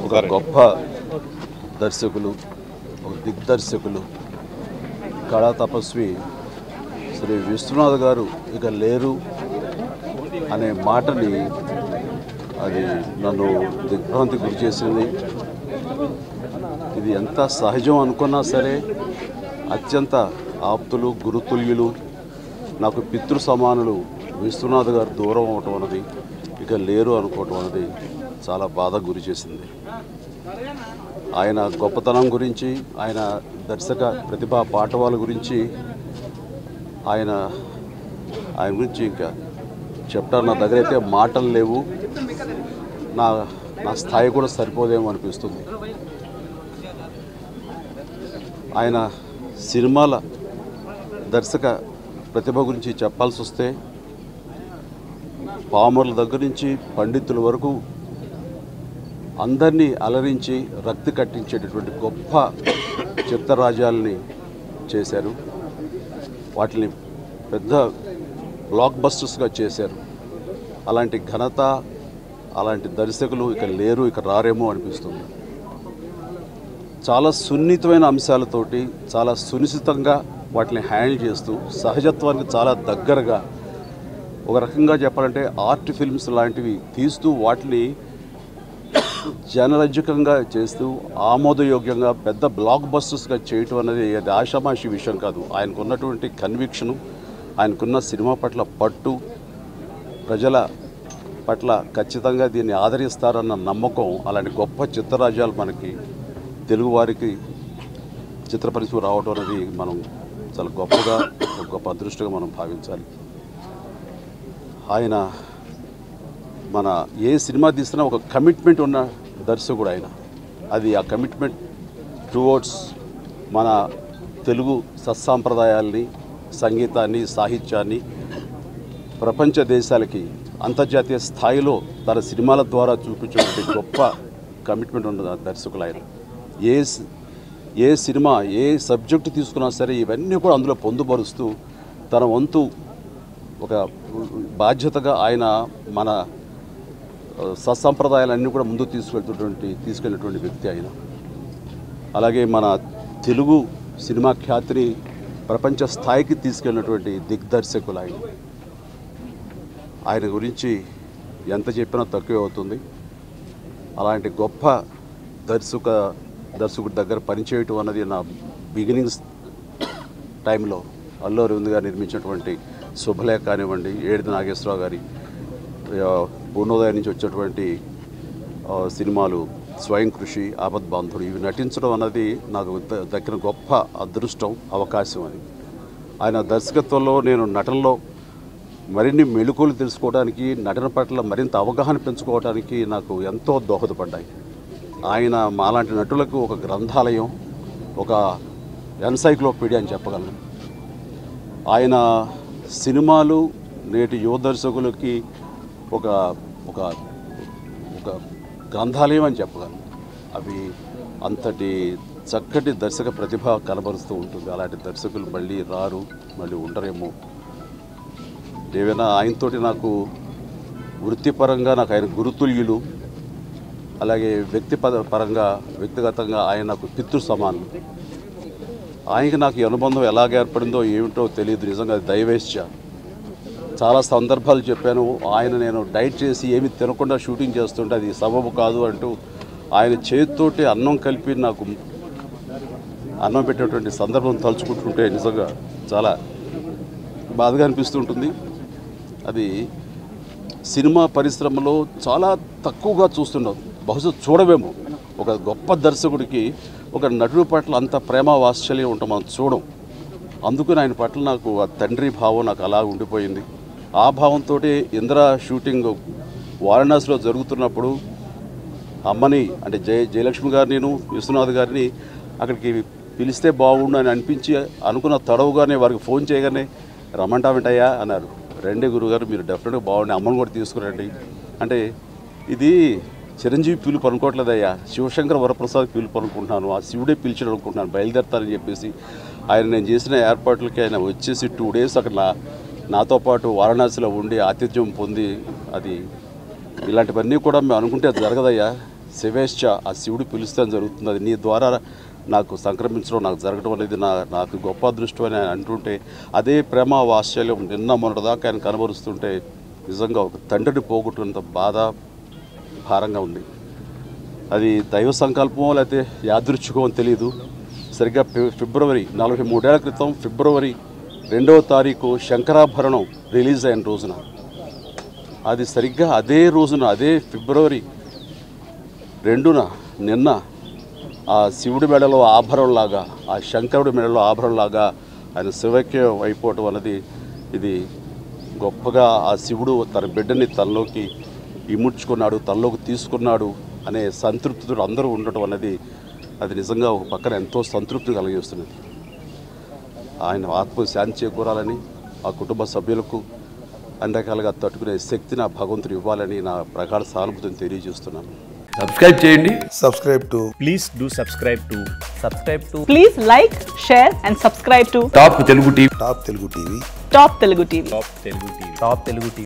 ఒక గొప్ప దర్శకులు ఒక దిగ్దర్శకులు కళా తపస్వి శ్రీ విశ్వనాథ్ గారు ఇక లేరు అనే మాటని అది నన్ను దిగ్భ్రాంతి గురి చేసింది ఇది ఎంత సహజం అనుకున్నా సరే అత్యంత ఆప్తులు గురుతుల్యులు నాకు పితృ సమానులు విశ్వనాథ్ గారు దూరం అవటం అన్నది ఇక లేరు అనుకోవటం అనేది చాలా బాధ గురి చేసింది ఆయన గొప్పతనం గురించి ఆయన దర్శక ప్రతిభా పాఠవాల గురించి ఆయన ఆయన గురించి ఇంకా చెప్పడం నా దగ్గర అయితే మాటలు లేవు నా నా స్థాయి కూడా సరిపోదేమో అనిపిస్తుంది ఆయన సినిమాల దర్శక ప్రతిభ గురించి చెప్పాల్సి వస్తే పామర్ల దగ్గర నుంచి పండితుల వరకు అందరినీ అలరించి రక్తి కట్టించేటటువంటి గొప్ప చిత్రరాజాలని చేశారు వాటిని పెద్ద బ్లాక్ బస్టర్స్గా చేశారు అలాంటి ఘనత అలాంటి దర్శకులు ఇక లేరు ఇక రారేమో అనిపిస్తుంది చాలా సున్నితమైన అంశాలతోటి చాలా సునిశ్చితంగా వాటిని హ్యాండిల్ చేస్తూ సహజత్వానికి చాలా దగ్గరగా ఒక రకంగా చెప్పాలంటే ఆర్ట్ ఫిల్మ్స్ లాంటివి తీస్తూ వాటిని జనరంజకంగా చేస్తూ ఆమోదయోగ్యంగా పెద్ద బ్లాక్ బస్టర్స్గా చేయటం అనేది అది ఆషామాషి విషయం కాదు ఆయనకున్నటువంటి కన్విక్షను ఆయనకున్న సినిమా పట్ల పట్టు ప్రజల పట్ల ఖచ్చితంగా దీన్ని ఆదరిస్తారన్న నమ్మకం అలాంటి గొప్ప చిత్రరాజ్యాలు మనకి తెలుగువారికి చిత్ర పరిశ్రమ రావడం అనేది మనం చాలా గొప్పగా ఒక గొప్ప అదృష్టంగా మనం భావించాలి ఆయన మన ఏ సినిమా తీసినా ఒక కమిట్మెంట్ ఉన్న దర్శకుడు ఆయన అది ఆ కమిట్మెంట్ టువర్డ్స్ మన తెలుగు సత్సాంప్రదాయాల్ని సంగీతాన్ని సాహిత్యాన్ని ప్రపంచ దేశాలకి అంతర్జాతీయ స్థాయిలో తన సినిమాల ద్వారా చూపించేటువంటి గొప్ప కమిట్మెంట్ ఉన్న దర్శకులు ఆయన ఏ సి- ఏ సినిమా ఏ సబ్జెక్టు తీసుకున్నా సరే ఇవన్నీ కూడా అందులో పొందుపరుస్తూ తన వంతు ఒక బాధ్యతగా ఆయన మన ఆ, సత్సంప్రదాయాలన్నీ కూడా ముందుకు తీసుకెళ్తున్నటువంటి తీసుకెళ్ళినటువంటి వ్యక్తి ఆయన అలాగే మన తెలుగు సినిమా ఖ్యాతిని ప్రపంచ స్థాయికి తీసుకెళ్ళినటువంటి దిగ్దర్శకులు ఆయన ఆయన గురించి ఎంత చెప్పినా తక్కువే అవుతుంది అలాంటి గొప్ప దర్శక దర్శకుడి దగ్గర పనిచేయటం అన్నది నా బిగినింగ్స్ టైంలో అల్లు అరవింద్ గారు నిర్మించినటువంటి శుభలేఖ కానివ్వండి ఏడిది నాగేశ్వరరావు గారి ఆ, పూర్ణోదయం నుంచి వచ్చేటువంటి ఆ, సినిమాలు స్వయం కృషి ఆపద్ బాంధుడు ఇవి నటించడం అన్నది నాకు ద- దక్కిన గొప్ప అదృష్టం అవకాశం అని ఆయన దర్శకత్వంలో నేను నటనలో మరిన్ని మెళుకులు తెలుసుకోవడానికి నటన పట్ల మరింత అవగాహన పెంచుకోవడానికి నాకు ఎంతో దోహదపడ్డాయి ఆయన మాలాంటి నటులకు ఒక గ్రంథాలయం ఒక ఎన్సైక్లోపీడియా అని చెప్పగలను ఆయన సినిమాలు నేటి యువ దర్శకులకి ఒక ఒక ఒక గ్రంథాలయం అని చెప్పగలను అవి అంతటి చక్కటి దర్శక ప్రతిభ కనబరుస్తూ ఉంటుంది అలాంటి దర్శకులు మళ్ళీ రారు మళ్ళీ ఉండరేమో ఏవైనా ఆయనతోటి నాకు వృత్తిపరంగా నాకు ఆయన గురుతుల్యులు అలాగే వ్యక్తిపద పరంగా వ్యక్తిగతంగా ఆయన నాకు పితృ సమానం ఆయనకి నాకు ఈ అనుబంధం ఎలాగ ఏర్పడిందో ఏమిటో తెలియదు నిజంగా అది దైవేచ్ఛ చాలా సందర్భాలు చెప్పాను ఆయన నేను డైట్ చేసి ఏమి తినకుండా షూటింగ్ చేస్తుంటే అది సబబు కాదు అంటూ ఆయన చేతితోటి అన్నం కలిపి నాకు అన్నం పెట్టేటువంటి సందర్భం తలుచుకుంటుంటే నిజంగా చాలా బాధగా అనిపిస్తుంటుంది అది సినిమా పరిశ్రమలో చాలా తక్కువగా చూస్తున్నాం బహుశా చూడవేమో ఒక గొప్ప దర్శకుడికి ఒక నటుడి పట్ల అంత ప్రేమ వాత్సల్యం ఉంటాం మనం చూడం అందుకని ఆయన పట్ల నాకు ఆ తండ్రి భావం నాకు అలా ఉండిపోయింది ఆ భావంతో ఇంద్ర షూటింగ్ వారణాసిలో జరుగుతున్నప్పుడు అమ్మని అంటే జయ జయలక్ష్మి గారిని విశ్వనాథ్ గారిని అక్కడికి పిలిస్తే బాగుండు అని అనిపించి అనుకున్న తడవుగానే వారికి ఫోన్ చేయగానే రమ్మంటామేంటయ్యా అన్నారు రండి గురుగారు మీరు డెఫినెట్గా బాగుండి అమ్మని కూడా తీసుకురండి అంటే ఇది చిరంజీవి పిలుపు అనుకోవట్లేదయ్యా శివశంకర వరప్రసాద్ పిలుపు అనుకుంటున్నాను ఆ శివుడే పిలిచాడు అనుకుంటున్నాను బయలుదేరతానని చెప్పేసి ఆయన నేను చేసిన ఏర్పాట్లకి ఆయన వచ్చేసి టూ డేస్ అక్కడ నా నాతో పాటు వారణాసిలో ఉండి ఆతిథ్యం పొంది అది ఇలాంటివన్నీ కూడా మేము అనుకుంటే అది జరగదయ్యా శివేచ్ఛ ఆ శివుడు పిలుస్తే జరుగుతుంది అది నీ ద్వారా నాకు సంక్రమించడం నాకు జరగడం అనేది నా నాకు గొప్ప అదృష్టం అని ఆయన అంటుంటే అదే ప్రేమ వాత్సల్యం నిన్న మొన్నటిదాకా ఆయన కనబరుస్తుంటే నిజంగా ఒక తండ్రిని పోగొట్టుకున్నంత బాధ భారంగా ఉంది అది దైవ సంకల్పమో లేకపోతే యాదృచ్ఛికమో తెలియదు సరిగ్గా ఫి- ఫిబ్రవరి నలభై మూడేళ్ల క్రితం ఫిబ్రవరి రెండవ తారీఖు శంకరాభరణం రిలీజ్ అయిన రోజున అది సరిగ్గా అదే రోజున అదే ఫిబ్రవరి రెండున నిన్న ఆ శివుడి మెడలో ఆభరణంలాగా ఆ శంకరుడి మెడలో ఆభరణంలాగా ఆయన శివైక్యం అయిపోవటం అన్నది ఇది గొప్పగా ఆ శివుడు తన బిడ్డని తనలోకి ఇముడ్చుకున్నాడు తనలోకి తీసుకున్నాడు అనే సంతృప్తితో అందరూ ఉండటం అన్నది అది నిజంగా ఒక పక్కన ఎంతో సంతృప్తి కలిగిస్తున్నది ఆయన ఆత్మ శాంతి చేకూరాలని ఆ కుటుంబ సభ్యులకు అన్ని రకాలుగా తట్టుకునే శక్తిని ఆ భగవంతుడు ఇవ్వాలని నా ప్రగాఢ సానుభూతిని తెలియజేస్తున్నాను సబ్స్క్రైబ్ చేయండి subscribe to please do subscribe to subscribe to Please like, share, and subscribe to top Telugu TV Top Telugu TV. Top Telugu TV. top telugu tv Top Telugu TV.